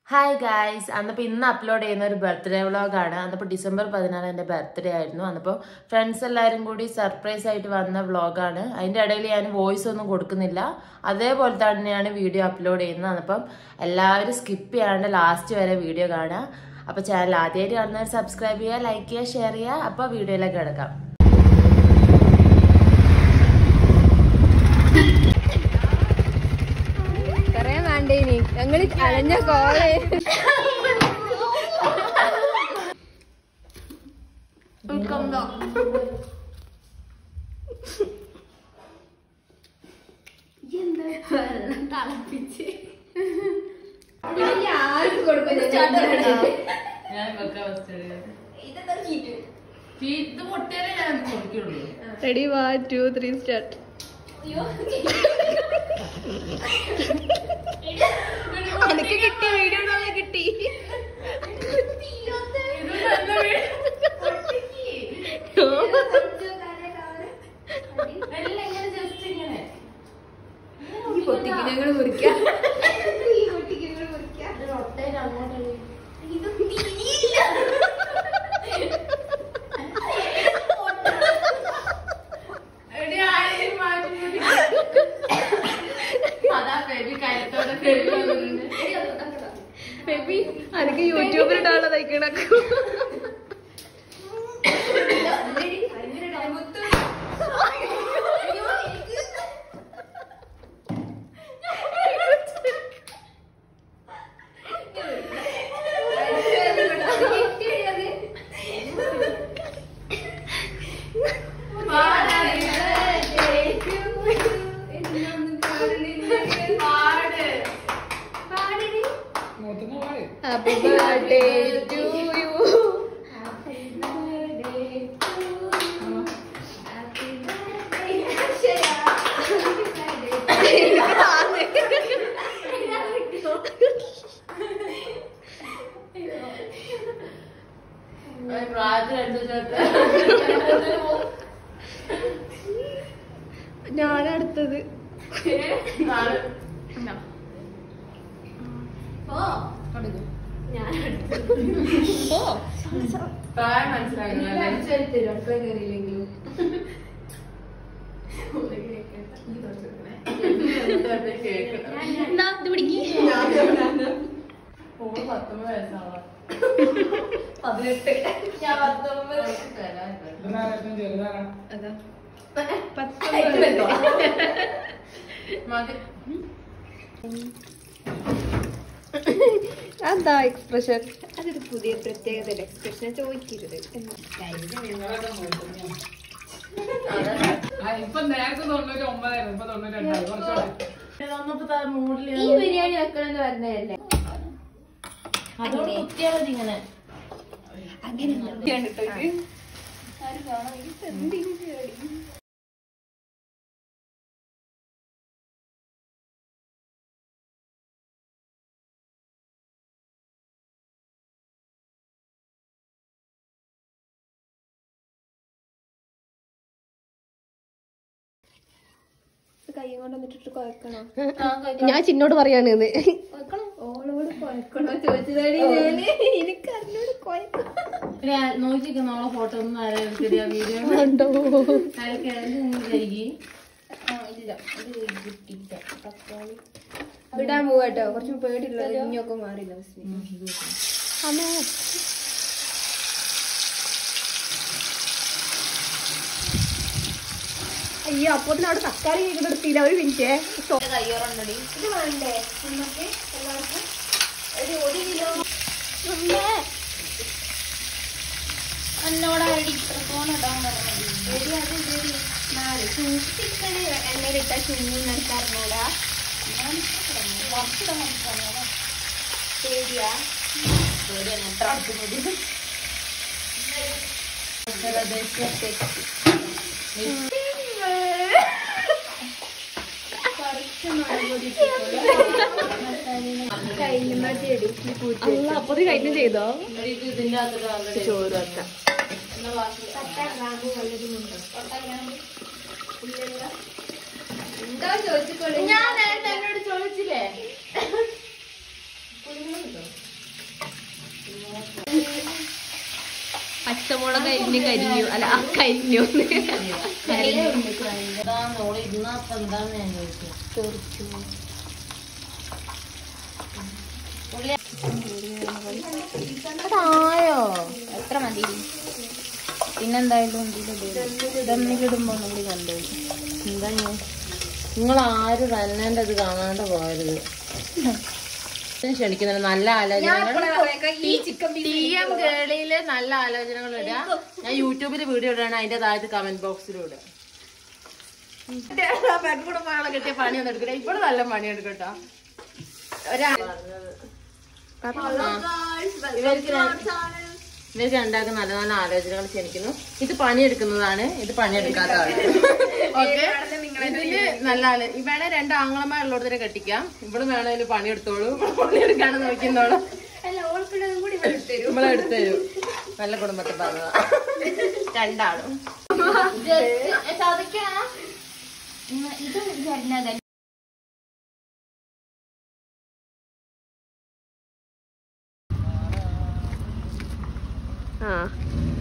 hi guys അന്നപ്പോൾ ഇന്ന് upload ചെയ്യുന്ന ഒരു ബർത്ത്ഡേ വ്ളോഗാണ് അന്നപ്പോൾ ഡിസംബർ പതിനാറ് എൻ്റെ ബർത്ത്ഡേ ആയിരുന്നു അന്നപ്പോൾ ഫ്രണ്ട്സ് എല്ലാവരും കൂടി സർപ്രൈസ് ആയിട്ട് വന്ന വ്ളോഗാണ് അതിൻ്റെ ഇടയിൽ ഞാൻ വോയിസ് ഒന്നും കൊടുക്കുന്നില്ല അതേപോലെ തന്നെയാണ് വീഡിയോ അപ്ലോഡ് ചെയ്യുന്നത് അന്നപ്പം എല്ലാവരും സ്കിപ്പ് ചെയ്യാണ്ട് ലാസ്റ്റ് വരെ വീഡിയോ കാണുക അപ്പോൾ ചാനൽ ആദ്യമായിട്ട് കാണുന്നവർ സബ്സ്ക്രൈബ് ചെയ്യുക ലൈക്ക് ചെയ്യുക ഷെയർ ചെയ്യുക അപ്പോൾ വീഡിയോയിലേക്ക് കിടക്കാം പറയാൻ വേണ്ടേനി ഞങ്ങള് അലഞ്ഞ കോള് റെഡി വാ ടു ത്രീ സ്റ്റാർട്ട് എനിക്ക് കിട്ടിയ വീഡിയോ കിട്ടി പൊട്ടിക്ക് ഞങ്ങൾ മുറിക്കാം ബേബി എനിക്ക് യൂട്യൂബിൽ ഇടാനുള്ളതായിക്കണക്കു ഹാപ്പി ബർത്ത്ഡേ ടു യു ഞാനടുത്തത് അതാ അതാ എക്സ്പ്രഷൻ അതൊരു പുതിയ പ്രത്യേകത എക്സ്പ്രഷൻ ചോദിക്കരുത് ഇപ്പൊ നേരത്തെ തൊണ്ണൂറ്റി ഒമ്പതായിരുന്നു ഇപ്പൊ തൊണ്ണൂറ്റി രണ്ടായി കുറച്ചുകൂടെ ഈ ബിരിയാണി വെക്കണമെന്ന് പറഞ്ഞതല്ലേ അതോട് കുത്തിയാൽ മതി ഇങ്ങനെ കൈ കൊണ്ട് വന്നിട്ടിട്ട് കുഴക്കണോ ഞാൻ ചിന്നോട് പറയാണ് ഇത് കുഴക്കണോ ഓളോട് കുഴക്കണോ ചോദിച്ചതാടി ഞാന് എനിക്ക് അറിഞ്ഞോട് കുഴക്കണം നോക്കിക്കുന്ന ഓളെ ഫോട്ടോ ഒന്നും ആരാ എടുത്തില്ല വീഡിയോ കഴുകി വിടാൻ പോവാട്ടോ കുറച്ച് പേടിയുള്ളത് ഇനിയൊക്കെ മാറില്ല അയ്യോ അപ്പൊ അവിടെ തക്കാളി കേൾക്കുന്നില്ല ഒരു മിനിറ്റ് ഇത് വേണ്ടേ നമുക്ക് എല്ലാവർക്കും ഒരു ഒരു കിലോ എന്നോട് ഫോൺ ഇടാൻ പറഞ്ഞത് നാല് സൂക്ഷിക്കണേ എണ്ണയിലിട്ട ചുണ്ണി നടക്കാറിനോടാ ശരിയാ കഴിഞ്ഞ മതിയടി അല്ല അപ്പൊ ഇത് കഴിഞ്ഞ ചെയ്തോ ഇതിന്റെ അകത്ത് ചോറ് വെക്കാം എന്താ ചോദിച്ചോളൂ ഞാൻ നേരത്തെ എന്നോട് ചോദിച്ചില്ലേ പച്ചമുളക് കരിഞ്ഞു കരിഞ്ഞു അല്ല ആ കരിഞ്ഞു എന്താണ് ഓള് ഇരുന്നപ്പോ എന്താന്ന് ഞാൻ ചോദിച്ചു അതായോ എത്ര മതി പിന്നെന്തായാലും ദമ്മിലിടുമ്പോ ഒന്നും കൂടി കണ്ടു എന്താ നിങ്ങൾ ആരും തന്നെ ഇത് കാണാണ്ട് പോകരുത് ഞാൻ ക്ഷണിക്കുന്നില്ല നല്ല ആലോചനകൾ ടി എം കേളിയില് നല്ല ആലോചനകൾ ഇടുക ഞാൻ യൂട്യൂബിൽ വീഡിയോ ഇടുകയാണ് അതിന്റെ താഴത്ത് കമന്റ് ബോക്സിൽ ഇടുക പെൺകുടുംബങ്ങളെ കിട്ടിയ പണിയൊന്നും എടുക്കട്ടെ ഇപ്പോഴും നല്ല പണി എടുക്കട്ടോ ഒരാ ഇവർക്ക് ര- ഇവർക്ക് രണ്ടാൾക്കും നല്ല നല്ല ആലോചനകൾ ക്ഷണിക്കുന്നു ഇത് പണിയെടുക്കുന്നതാണ് ഇത് പണിയെടുക്കാത്തതാണ് ഓക്കെ ഇതില് നല്ല ആള് വേണേ രണ്ട് ആങ്ങളമാരുള്ളടത്തിനെ കെട്ടിക്കാം ഇവിടെ വേണേലും പണിയെടുത്തോളൂ പണിയെടുക്കാണ് നോക്കുന്നോളൂ നമ്മളെ എടുത്തരും നല്ല കുടുംബത്തിൽ പറഞ്ഞതാ രണ്ടാളും ഇത് വരുന്നതല്ല ആ